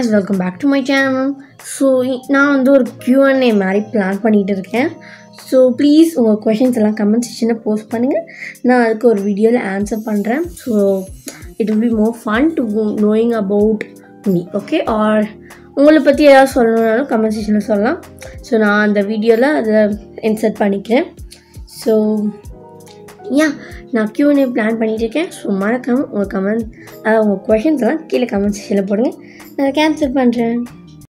welcome back to my channel so நான் வந்து ஒரு Q&A மாதிரி பிளான் பண்ணிகிட்டு இருக்கேன் ஸோ ப்ளீஸ் உங்கள் கொஷின்ஸ் எல்லாம் கமெண்ட் செக்ஷனில் போஸ்ட் பண்ணுங்கள் நான் அதுக்கு ஒரு வீடியோவில் ஆன்சர் பண்ணுறேன் so it will be more fun to knowing about me okay or உங்களை பற்றி ஏதாவது சொல்லணுன்னாலும் கமெண்ட் செக்ஷனில் சொல்லலாம் ஸோ நான் அந்த வீடியோவில் அதை இன்சர்ட் பண்ணிக்கிறேன் ஸோ யா நான் Q&A பிளான் பண்ணிட்டு இருக்கேன் ஸோ மறக்காமல் உங்கள் கமெண்ட் உங்கள் கொஷின்ஸ் எல்லாம் கீழே கமெண்ட் செக்ஷனில் போடுங்க நான் கேன்சல் பண்ணுறேன்